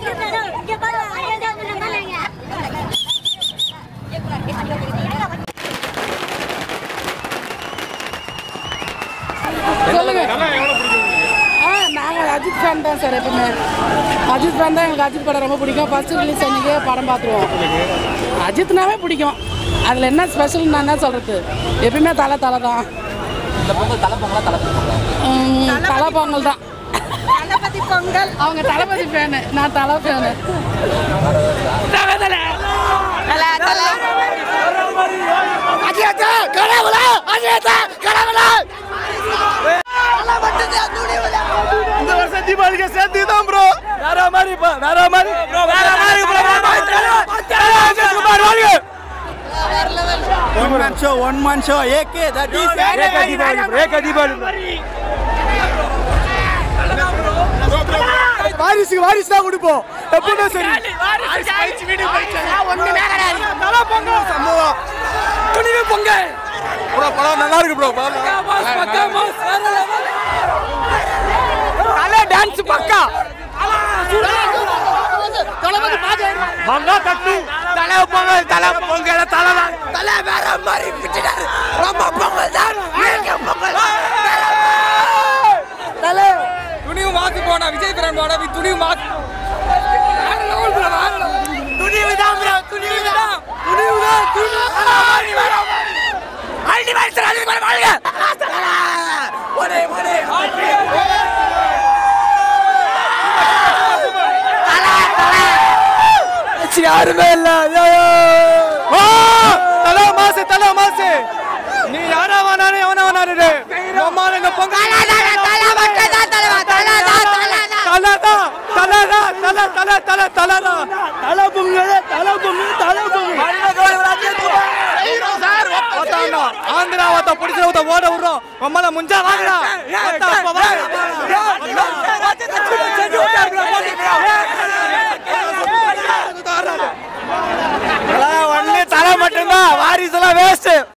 இங்க பாரு அங்கே தான் பண்ணாங்க சொல்லுங்க ஆ நாங்கள் அஜித் ஃபேன் தான் சார் எப்பவுமே அஜித் ஃபேன் தான் எங்களுக்கு அஜித் படம் ரொம்ப பிடிக்கும் ஃபர்ஸ்ட் ரிலீஸ் அன்றைக்கே படம் பார்த்துருவோம் அஜித்னாவே பிடிக்கும் அதில் என்ன ஸ்பெஷல் நான் என்ன சொல்கிறது எப்பயுமே தலை தலை தான் இந்த பொங்கல் தலை பொங்கலா தலை பொங்கலா உம், தலை பொங்கல் தான் தளபதி பொங்கல் அவங்க தளபதி ஃபேனு நான் தலை ஃபேனு இந்த வருஷம் தீபாவளிக்கு சேர்த்து தான் ப்ரோ வேற மாதிரி இப்போ வேற மாதிரி ப்ரோ வேற மாதிரி ப்ரோ வேற மாதிரி one man show one man show AK that is ஏக தீபாவளி ப்ரோ ஏக தீபாவளி வாரிசுக்கு வாரிசு தான் கொடுப்போம் எப்பவுமே சரி தலை பொங்கல் சம்பவம் துணிவு பொங்கல் ப்ரோ படம் நல்லா இருக்கு ப்ரோ தலை டான்ஸ் பக்கா மங்கா தட்டு தலை பொங்கல் தலை பொங்கல் தலை தலை வேற மாதிரி பிடிச்சிட்டாரு ரொம்ப பொங்கல் தான் பொங்கல் தலை துணிவு மாத்து போனா விஜய் பிரான் போனா துணிவு மாத்து துணிவு தான் ப்ரோ துணிவு தான் துணிவு தான் துணிவு அள்ளி வாழ்த்து அள்ளி வாழ்க ஒரே ஒரே யாருமே இல்ல தலை மாசு தலை மாசு நீ யாரா வேணாலும் எவனா வேணாரு நம்மாலுங்க பொங்கல் தலதான் தலதான் தல தல தல தலதான் தல பொங்கல் தல பொங்கல் தல பொங்கல் ஆந்திரா வாத்த புடிச்ச வாத்த ஓட விடுறோம் நம்மள முஞ்சா வாங்கடா வாத்தா, அப்ப வாங்க.